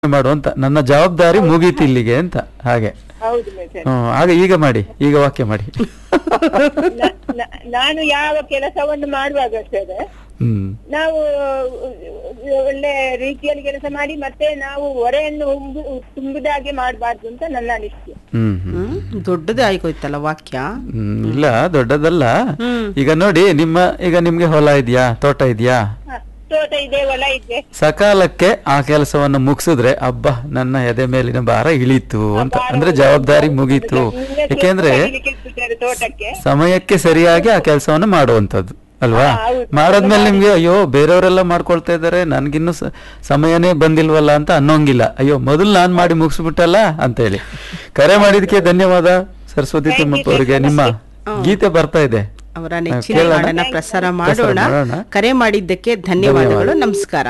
ಮಾಡು ಅಂತ ನನ್ನ ಜವಾಬ್ದಾರಿ ಮುಗೀತು ಇಲ್ಲಿಗೆ ಅಂತ ಹಾಗೆ ಹೌದು ಮೇಡಮ್ ಹ್ಮ್ ಆಗ ಈಗ ಮಾಡಿ ಈಗ ವಾಕ್ಯ ಮಾಡಿ ನ- ನ- ನಾನು ಯಾವ ಕೆಲಸವನ್ನು ಮಾಡುವಾಗ ಸರ್ ಹ್ಮ್ ನಾವು ಒಳ್ಳೆ ರೀತಿಯಲ್ಲಿ ಕೆಲಸ ಮಾಡಿ ಮತ್ತೆ ನಾವು ಹೊರೆಯನ್ನು ಉಂಬು- ತುಂಬುದಾಗೆ ಮಾಡಬಾರ್ದು ಅಂತ ನನ್ನ ಅನಿಸಿಕೆ ಹ್ಮ್ ಹ್ಮ್ ಹ್ಮ್ ದೊಡ್ಡದೇ ಆಯ್ಕೋಯ್ತಲ್ಲ ವಾಕ್ಯ ಹ್ಮ್, ಇಲ್ಲ ದೊಡ್ಡದಲ್ಲ ಹ್ಮ್. ಈಗ ನೋಡಿ ನಿಮ್ಮ ಈಗ ನಿಮ್ಗೆ ಹೊಲ ಇದೆಯಾ ತೋಟ ಇದೆಯಾ ಹ, ತೋಟ ಇದೆ ಹೊಲ ಇದೆ ಸಕಾಲಕ್ಕೆ ಆ ಕೆಲಸವನ್ನು ಮುಗಿಸಿದ್ರೆ ಅಬ್ಬ ನನ್ನ ಎದೆ ಮೇಲಿನ ಭಾರ ಇಳೀತು ಅಂತ ಅಂದ್ರೆ ಜವಾಬ್ದಾರಿ ಮುಗೀತು ನಿನ್ನೆ ಸ್ವಲ್ಪ ಯಾಕೆಂದ್ರೆ ಕರೀಲಿಕ್ಕೆ ಇಟ್ಬಿಟ್ಟಾರೆ ತೋಟಕ್ಕೆ ಸಮಯಕ್ಕೆ ಸರಿಯಾಗಿ ಆ ಕೆಲಸವನ್ನು ಮಾಡುವಂತದ್ದು ಅಲ್ವಾ ಹಾ, ಹೌದು. ಮಾಡಾದ್ಮೇಲೆ ನಿಮ್ಗೆ ಅಯ್ಯೋ ಬೇರೆಯವರೆಲ್ಲ ಮಾಡ್ಕೊಳ್ತಾ ಇದ್ದಾರೆ ನನ್ಗಿನ್ನು ಸ- ಸಮಯನೇ ಬಂದಿಲ್ವಲ್ಲ ಅಂತ ಅನ್ನೋಂಗಿಲ್ಲ ಅಯ್ಯೋ ಮೊದಲು ನಾನ್ ಮಾಡಿ ಮುಗಿಸ್ಬಿಟ್ಟಲ್ಲ ಅಂತ ಹೇಳಿ ಕರೆ ಮಾಡಿದಕ್ಕೆ ಧನ್ಯವಾದ ಸರಸ್ವತಿ ತಿಮ್ಮಪ್ಪ ಅವರಿಗೆ ನಿಮ್ಮ ಗೀತೆ ಬರ್ತಾ ಇದೆ ಅವರ ನೆಚ್ಚಿನ ಕೇಳೋಣ? ಹಾಡನ್ನ ಪ್ರಸಾರ ಪ್ರಸಾರ ಮಾಡೋಣ ಮಾಡೋಣ. ಕರೆ ಮಾಡಿದ್ದಕ್ಕೆ ಧನ್ಯವಾದಗಳು ಧನ್ಯವಾದ. ನಮಸ್ಕಾರ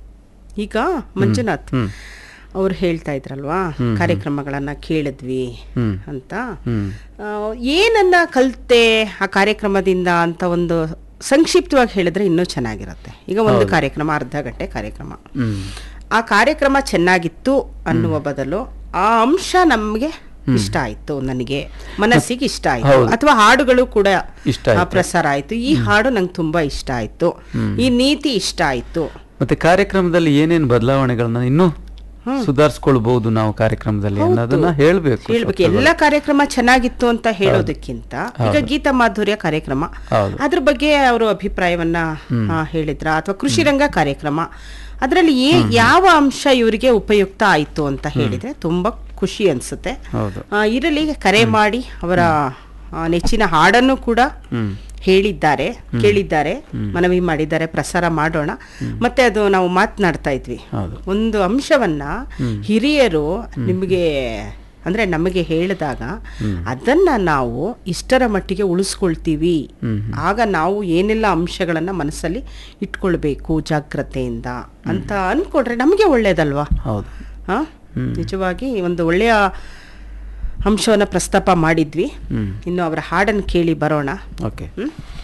ಈಗ ಮಂಜುನಾಥ್ ಹ್ಮ್ ಅವ್ರು ಹೇಳ್ತಾ ಇದ್ರಲ್ವಾ ಕಾರ್ಯಕ್ರಮಗಳನ್ನ ಕೇಳಿದ್ವಿ ಹ್ಮ್. ಅಂತ ಹ್ಮ್ ಆ, ಏನನ್ನ ಕಲ್ತೆ ಆ ಕಾರ್ಯಕ್ರಮದಿಂದ ಅಂತ ಒಂದು ಸಂಕ್ಷಿಪ್ತವಾಗಿ ಹೇಳಿದ್ರೆ ಇನ್ನೂ ಚೆನ್ನಾಗಿರುತ್ತೆ ಈಗ ಒಂದು ಕಾರ್ಯಕ್ರಮ ಅರ್ಧ ಗಂಟೆ ಕಾರ್ಯಕ್ರಮ ಹ್ಮ್ ಆ ಕಾರ್ಯಕ್ರಮ ಚೆನ್ನಾಗಿತ್ತು ಅನ್ನುವ ಬದಲು ಆ ಅಂಶ ನಮಗೆ ಇಷ್ಟ ಆಯ್ತು ನನಗೆ ಮನಸ್ಸಿಗೆ ಇಷ್ಟ ಆಯ್ತು ಹೌದು. ಅಥವಾ ಹಾಡುಗಳು ಕೂಡ ಇಷ್ಟ ಆ, ಆಯ್ತು. ಪ್ರಸಾರ ಆಯ್ತು ಈ ಹಾಡು ನಂಗೆ ತುಂಬಾ ಇಷ್ಟ ಆಯ್ತು ಈ ನೀತಿ ಇಷ್ಟ ಆಯ್ತು ಮತ್ತೆ ಕಾರ್ಯಕ್ರಮದಲ್ಲಿ ಏನೇನು ಬದಲಾವಣೆಗಳನ್ನ ಇನ್ನೂ ಸುಧಾರಿಸ್ಕೊಳ್ಬಹುದು ನಾವು ಕಾರ್ಯಕ್ರಮದಲ್ಲಿ ಅನ್ನೋದನ್ನ ಹೇಳ್ಬೇಕು ಹೇಳ್ಬೇಕು ಎಲ್ಲ ಕಾರ್ಯಕ್ರಮ ಚೆನ್ನಾಗಿತ್ತು ಅಂತ ಹೇಳೋದಕ್ಕಿಂತ ಈಗ ಗೀತ ಮಾಧುರ್ಯ ಕಾರ್ಯಕ್ರಮ ಹೌದು. ಅದ್ರ ಬಗ್ಗೆ ಅವರು ಅಭಿಪ್ರಾಯವನ್ನ ಆ, ಹೇಳಿದ್ರ ಅಥವಾ ಕೃಷಿ ರಂಗ ಕಾರ್ಯಕ್ರಮ ಅದರಲ್ಲಿ ಏ ಯಾವ ಅಂಶ ಇವರಿಗೆ ಉಪಯುಕ್ತ ಆಯ್ತು ಅಂತ ಹೇಳಿದ್ರೆ ತುಂಬಾ ಖುಷಿ ಅನ್ಸುತ್ತೆ ಹೌದು ಆ, ಇರಲಿ ಕರೆ ಮಾಡಿ ಅವರ ಆ, ನೆಚ್ಚಿನ ಹಾಡನ್ನು ಕೂಡ ಹ್ಮ್ ಹೇಳಿದ್ದಾರೆ ಕೇಳಿದ್ದಾರೆ ಮನವಿ ಮಾಡಿದ್ದಾರೆ ಪ್ರಸಾರ ಮಾಡೋಣ ಮತ್ತೆ ಅದು ನಾವು ಮಾತನಾಡ್ತಾ ಇದ್ವಿ ಹೌದು ಒಂದು ಅಂಶವನ್ನ ಹಿರಿಯರು ನಿಮಗೆ ಅಂದ್ರೆ ನಮಗೆ ಹೇಳಿದಾಗ ಅದನ್ನ ನಾವು ಇಷ್ಟರ ಮಟ್ಟಿಗೆ ಉಳಿಸ್ಕೊಳ್ತೀವಿ ಆಗ ನಾವು ಏನೆಲ್ಲ ಅಂಶಗಳನ್ನ ಮನಸ್ಸಲ್ಲಿ ಇಟ್ಕೊಳ್ಬೇಕು ಜಾಗ್ರತೆಯಿಂದ ಅಂತ ಅನ್ಕೊಂಡ್ರೆ ನಮಗೆ ಒಳ್ಳೇದಲ್ವಾ ಹೌದು ಹಾ ನಿಜವಾಗಿ ಒಂದು ಒಳ್ಳೆಯ ಅಂಶವನ್ನ ಪ್ರಸ್ತಾಪ ಮಾಡಿದ್ವಿ ಹ್ಮ್ ಇನ್ನು ಅವರ ಹಾಡನ್ನು ಕೇಳಿ ಬರೋಣ ಓಕೆ ಹ್ಮ್